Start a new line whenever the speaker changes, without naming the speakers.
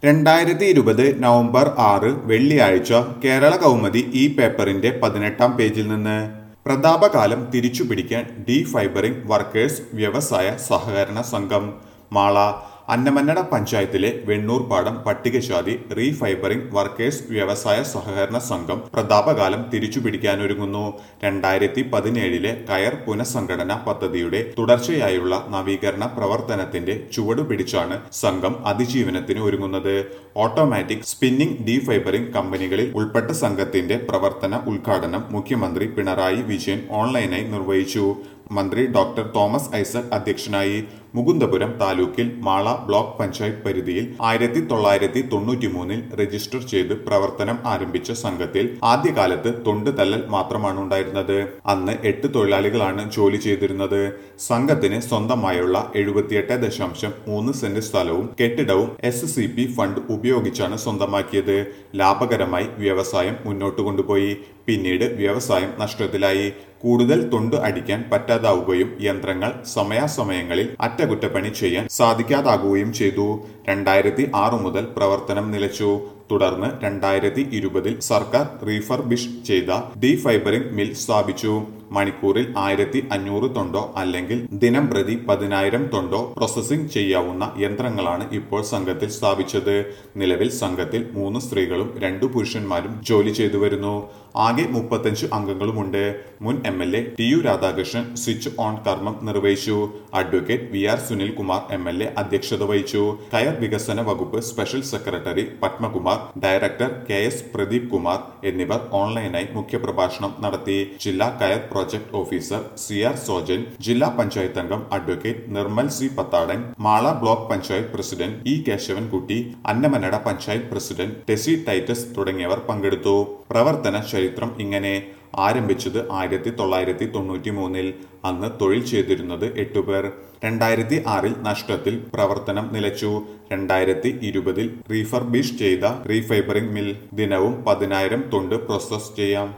രണ്ടായിരത്തി ഇരുപത് നവംബർ ആറ് വെള്ളിയാഴ്ച കേരള കൗമുദി ഈ പേപ്പറിന്റെ പതിനെട്ടാം പേജിൽ നിന്ന് പ്രതാപകാലം തിരിച്ചുപിടിക്കാൻ ഡി ഫൈബറിംഗ് വർക്കേഴ്സ് വ്യവസായ സഹകരണ സംഘം മാള അന്നമന്നട പഞ്ചായത്തിലെ വെണ്ണൂർപാടം പട്ടികജാതി റീഫൈബറിംഗ് വർക്കേഴ്സ് വ്യവസായ സഹകരണ സംഘം പ്രതാപകാലം തിരിച്ചുപിടിക്കാനൊരുങ്ങുന്നു രണ്ടായിരത്തി പതിനേഴിലെ കയർ പുനഃസംഘടന പദ്ധതിയുടെ തുടർച്ചയായുള്ള നവീകരണ പ്രവർത്തനത്തിന്റെ ചുവടുപിടിച്ചാണ് സംഘം അതിജീവനത്തിന് ഒരുങ്ങുന്നത് ഓട്ടോമാറ്റിക് സ്പിന്നിംഗ് ഡീഫൈബറിംഗ് കമ്പനികളിൽ ഉൾപ്പെട്ട സംഘത്തിന്റെ പ്രവർത്തന ഉദ്ഘാടനം മുഖ്യമന്ത്രി പിണറായി വിജയൻ ഓൺലൈനായി നിർവഹിച്ചു മന്ത്രി ഡോക്ടർ തോമസ് ഐസക് അധ്യക്ഷനായി മുകുന്ദപുരം താലൂക്കിൽ മാള ബ്ലോക്ക് പഞ്ചായത്ത് പരിധിയിൽ ആയിരത്തി തൊള്ളായിരത്തി തൊണ്ണൂറ്റി മൂന്നിൽ രജിസ്റ്റർ ചെയ്ത് പ്രവർത്തനം ആരംഭിച്ച സംഘത്തിൽ ആദ്യകാലത്ത് തൊണ്ട് തല്ലൽ മാത്രമാണ് ഉണ്ടായിരുന്നത് അന്ന് എട്ട് തൊഴിലാളികളാണ് ജോലി ചെയ്തിരുന്നത് സംഘത്തിന് സ്വന്തമായുള്ള എഴുപത്തിയെട്ട് ദശാംശം മൂന്ന് സെന്റ് സ്ഥലവും കെട്ടിടവും എസ് സി പി ഫണ്ട് ഉപയോഗിച്ചാണ് സ്വന്തമാക്കിയത് ലാഭകരമായി വ്യവസായം മുന്നോട്ട് കൊണ്ടുപോയി പിന്നീട് വ്യവസായം നഷ്ടത്തിലായി കൂടുതൽ തൊണ്ട് അടിക്കാൻ പറ്റാതാവുകയും യന്ത്രങ്ങൾ സമയാസമയങ്ങളിൽ അറ്റകുറ്റപ്പണി ചെയ്യാൻ സാധിക്കാതാകുകയും ചെയ്തു രണ്ടായിരത്തി ആറു മുതൽ പ്രവർത്തനം നിലച്ചു തുടർന്ന് രണ്ടായിരത്തി ഇരുപതിൽ സർക്കാർ റീഫർബിഷ് ചെയ്ത ഡീഫൈബറിംഗ് മിൽ സ്ഥാപിച്ചു മണിക്കൂറിൽ ആയിരത്തി അഞ്ഞൂറ് തൊണ്ടോ അല്ലെങ്കിൽ ദിനം പ്രതി പതിനായിരം തൊണ്ടോ പ്രോസസ്സിംഗ് ചെയ്യാവുന്ന യന്ത്രങ്ങളാണ് ഇപ്പോൾ സംഘത്തിൽ സ്ഥാപിച്ചത് നിലവിൽ സംഘത്തിൽ മൂന്ന് സ്ത്രീകളും രണ്ടു പുരുഷന്മാരും ജോലി ചെയ്തു വരുന്നു ആകെ മുപ്പത്തഞ്ച് അംഗങ്ങളുമുണ്ട് മുൻ M L A T U Radhakrishnan switch on കർമ്മം നിർവഹിച്ചു advocate V R Sunil Kumar M L A അധ്യക്ഷത വഹിച്ചു കയർ വികസന വകുപ്പ് special secretary Padmakumar director K S Pradeep Kumar എന്നിവർ ഓൺലൈനായി മുഖ്യപ്രഭാഷണം നടത്തി ജില്ലാ കയർ project officer C R Sojan ജില്ലാ പഞ്ചായത്ത് അംഗം advocate Nirmal C Pathadan Mala block panchayat president E Kesavankutty Annamanada panchayat president Tessy Titus തുടങ്ങിയവർ പങ്കെടുത്തു പ്രവർത്തന ചരിത്രം ഇങ്ങനെ ആരംഭിച്ചത് ആയിരത്തി തൊള്ളായിരത്തി തൊണ്ണൂറ്റി മൂന്നിൽ അന്ന് തൊഴിൽ ചെയ്തിരുന്നത് എട്ടുപേർ രണ്ടായിരത്തി ആറിൽ നഷ്ടത്തിൽ പ്രവർത്തനം നിലച്ചു രണ്ടായിരത്തി ഇരുപതിൽ റീഫർബിഷ് ചെയ്ത റീഫൈബറിംഗ് മിൽ ദിനവും പതിനായിരം തൊണ്ട് പ്രോസസ് ചെയ്യാം